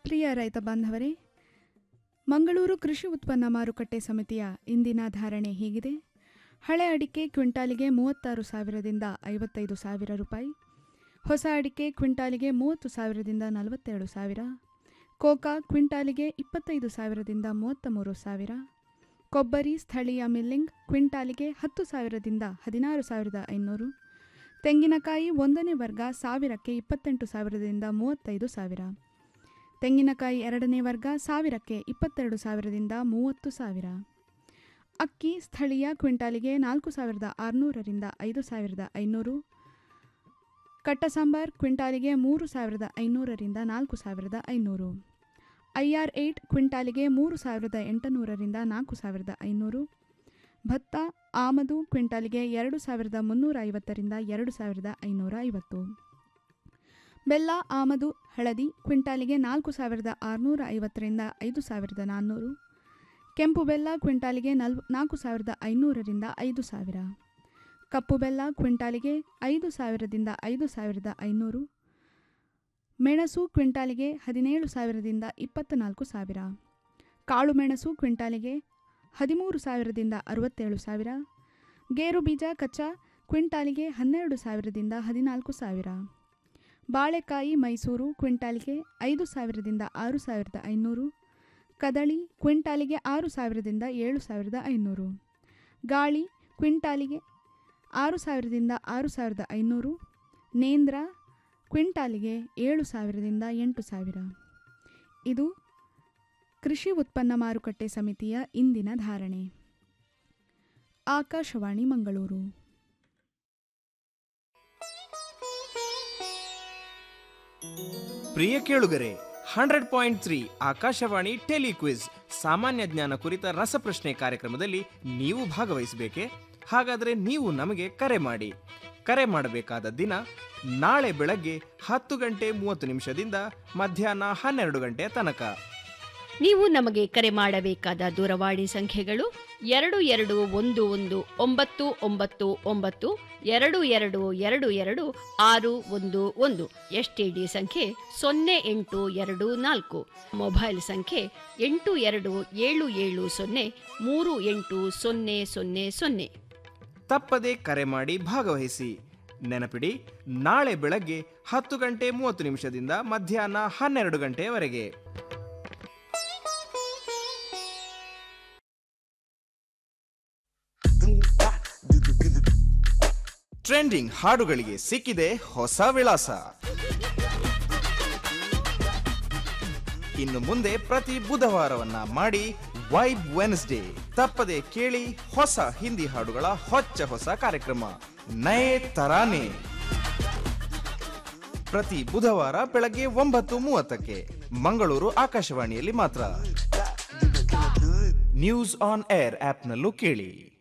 ಪ್ರಿಯ ರೈತ ಬಾಂಧವರೇ ಮಂಗಳೂರು ಕೃಷಿ ಉತ್ಪನ್ನ ಮಾರುಕಟ್ಟೆ ಸಮಿತಿಯ ಇಂದಿನ ಧಾರಣೆ ಹೀಗಿದೆ ಹಳೆ ಅಡಿಕೆ ಕ್ವಿಂಟಾಲಿಗೆ ಮೂವತ್ತಾರು ಸಾವಿರದಿಂದ ಐವತ್ತೈದು ಸಾವಿರ ರೂಪಾಯಿ ಹೊಸ ಅಡಿಕೆ ಕ್ವಿಂಟಾಲಿಗೆ ಮೂವತ್ತು ಸಾವಿರದಿಂದ ನಲವತ್ತೆರಡು ಸಾವಿರ ಕೋಕಾ ಕ್ವಿಂಟಾಲಿಗೆ ಇಪ್ಪತ್ತೈದು ಸಾವಿರದಿಂದ ಮೂವತ್ತ ಮೂರು ಸಾವಿರ ಕೊಬ್ಬರಿ ಸ್ಥಳೀಯ ಮಿಲ್ಲಿಂಗ್ ಕ್ವಿಂಟಾಲಿಗೆ ಹತ್ತು ಸಾವಿರದಿಂದ ಹದಿನಾರು ಸಾವಿರದ ಐನೂರು ತೆಂಗಿನಕಾಯಿ ಒಂದನೇ ವರ್ಗ ಸಾವಿರಕ್ಕೆ ಇಪ್ಪತ್ತೆಂಟು ಸಾವಿರದಿಂದ ಮೂವತ್ತೈದು ಸಾವಿರ ತೆಂಗಿನಕಾಯಿ ಎರಡನೇ ವರ್ಗ ಸಾವಿರಕ್ಕೆ ಇಪ್ಪತ್ತೆರಡು ಸಾವಿರದಿಂದ ಮೂವತ್ತು ಸಾವಿರ ಅಕ್ಕಿ ಸ್ಥಳೀಯ ಕ್ವಿಂಟಾಲಿಗೆ ನಾಲ್ಕು ಸಾವಿರದ ಆರುನೂರರಿಂದ ಐದು ಸಾವಿರದ ಐನೂರು ಕಟ್ಟ ಸಾಂಬಾರ್ ಕ್ವಿಂಟಾಲಿಗೆ ಮೂರು ಸಾವಿರದ ಐನೂರರಿಂದ ನಾಲ್ಕು ಸಾವಿರದ ಐನೂರು ಐ ಆರ್ ಏಯ್ಟ್ ಕ್ವಿಂಟಾಲಿಗೆ ಮೂರು ಸಾವಿರದ ಎಂಟುನೂರರಿಂದ ನಾಲ್ಕು ಸಾವಿರದ ಐನೂರು ಭತ್ತ ಆಮದು ಕ್ವಿಂಟಾಲಿಗೆ ಎರಡು ಸಾವಿರದ ಮುನ್ನೂರ ಐವತ್ತರಿಂದ ಎರಡು ಸಾವಿರದ ಐನೂರ ಐವತ್ತು ಬೆಲ್ಲ ಆಮದು ಹಳದಿ ಕ್ವಿಂಟಾಲಿಗೆ ನಾಲ್ಕು ಸಾವಿರದ ಆರುನೂರ ಐವತ್ತರಿಂದ ಐದು ಸಾವಿರದ ನಾನ್ನೂರು ಕೆಂಪು ಬೆಲ್ಲ ಕ್ವಿಂಟಾಲಿಗೆ ನಲ್ ನಾಲ್ಕು ಸಾವಿರದ ಐನೂರರಿಂದ ಐದು ಸಾವಿರ ಕಪ್ಪು ಬೆಲ್ಲ ಕ್ವಿಂಟಾಲಿಗೆ ಐದು ಸಾವಿರದಿಂದ ಐದು ಸಾವಿರದ ಐನೂರು ಮೆಣಸು ಕ್ವಿಂಟಾಲಿಗೆ ಹದಿನೇಳು ಸಾವಿರದಿಂದ ಇಪ್ಪತ್ತ ನಾಲ್ಕು ಸಾವಿರ ಕಾಳು ಮೆಣಸು ಕ್ವಿಂಟಾಲಿಗೆ ಹದಿಮೂರು ಸಾವಿರದಿಂದ ಅರವತ್ತೇಳು ಸಾವಿರ ಗೇರು ಬೀಜ ಕಚ್ಚಾ ಕ್ವಿಂಟಾಲಿಗೆ ಹನ್ನೆರಡು ಸಾವಿರದಿಂದ ಹದಿನಾಲ್ಕು ಸಾವಿರ ಬಾಳೆಕಾಯಿ ಮೈಸೂರು ಕ್ವಿಂಟಾಲಿಗೆ ಐದು ಸಾವಿರದಿಂದ ಆರು ಸಾವಿರದ ಐನೂರು ಕದಳಿ ಕ್ವಿಂಟಾಲಿಗೆ ಆರು ಸಾವಿರದಿಂದ ಏಳು ಸಾವಿರದ ಐನೂರು ಗಾಳಿ ಕ್ವಿಂಟಾಲಿಗೆ ಆರು ಸಾವಿರದಿಂದ ಆರು ಸಾವಿರದ ಐನೂರು ನೇಂದ್ರ ಕ್ವಿಂಟಾಲಿಗೆ ಏಳು ಸಾವಿರದಿಂದ ಎಂಟು ಸಾವಿರ ಇದು ಕೃಷಿ ಉತ್ಪನ್ನ ಮಾರುಕಟ್ಟೆ ಸಮಿತಿಯ ಇಂದಿನ ಧಾರಣೆ ಆಕಾಶವಾಣಿ ಮಂಗಳೂರು ಪ್ರಿಯ ಕೇಳುಗರೆ hundred point three Akashvani telequiz ಸಾಮಾನ್ಯ ಜ್ಞಾನ ಕುರಿತ ರಸಪ್ರಶ್ನೆ ಕಾರ್ಯಕ್ರಮದಲ್ಲಿ ನೀವು ಭಾಗವಹಿಸಬೇಕೆ ಹಾಗಾದರೆ ನೀವು ನಮಗೆ ಕರೆ ಮಾಡಿ ಕರೆ ಮಾಡಬೇಕಾದ ದಿನ ನಾಳೆ ಬೆಳಗ್ಗೆ ಹತ್ತು ಗಂಟೆ ಮೂವತ್ತು ನಿಮಿಷದಿಂದ ಮಧ್ಯಾಹ್ನ ಹನ್ನೆರಡು ಗಂಟೆಯ ತನಕ ನೀವು ನಮಗೆ ಕರೆ ಮಾಡಬೇಕಾದ ದೂರವಾಣಿ ಸಂಖ್ಯೆಗಳು ಎರಡು ಎರಡು ಒಂದು ಒಂದು ಒಂಬತ್ತು ಒಂಬತ್ತು ಒಂಬತ್ತು ಎರಡು ಎರಡು ಎರಡು ಎರಡು ಆರು ಒಂದು ಒಂದು ಎಸ್ಟಿಡಿ ಸಂಖ್ಯೆ ಸೊನ್ನೆ ಎಂಟು ಎರಡು ನಾಲ್ಕು ಮೊಬೈಲ್ ಸಂಖ್ಯೆ ಎಂಟು ಎರಡು ಏಳು ಏಳು ಸೊನ್ನೆ ಮೂರು ಎಂಟು ಸೊನ್ನೆ ಸೊನ್ನೆ ಸೊನ್ನೆ ತಪ್ಪದೆ ಕರೆ ಮಾಡಿ ಭಾಗವಹಿಸಿ ನೆನಪಿಡಿ ನಾಳೆ ಬೆಳಗ್ಗೆ ಹತ್ತು ಗಂಟೆ ಮೂವತ್ತು ನಿಮಿಷದಿಂದ ಮಧ್ಯಾಹ್ನ ಹನ್ನೆರಡು ಗಂಟೆಯವರೆಗೆ ಟ್ರೆಂಡಿಂಗ್ ಹಾಡುಗಳಿಗೆ ಸಿಕ್ಕಿದೆ ಹೊಸ ವಿಳಾಸ ಇನ್ನು ಮುಂದೆ ಪ್ರತಿ ಬುಧವಾರವನ್ನ ಮಾಡಿ ವೈಬ್ ವೆನ್ಸ್ಡೇ ತಪ್ಪದೆ ಕೇಳಿ ಹೊಸ ಹಿಂದಿ ಹಾಡುಗಳ ಹೊಚ್ಚ ಹೊಸ ಕಾರ್ಯಕ್ರಮ ನಯೇ ತರಾನೆ ಪ್ರತಿ ಬುಧವಾರ ಬೆಳಗ್ಗೆ ಒಂಬತ್ತು ಮೂವತ್ತಕ್ಕೆ ಮಂಗಳೂರು ಆಕಾಶವಾಣಿಯಲ್ಲಿ ಮಾತ್ರ ನ್ಯೂಸ್ ಆನ್ ಏರ್ ಆಪ್ನಲ್ಲೂ ಕೇಳಿ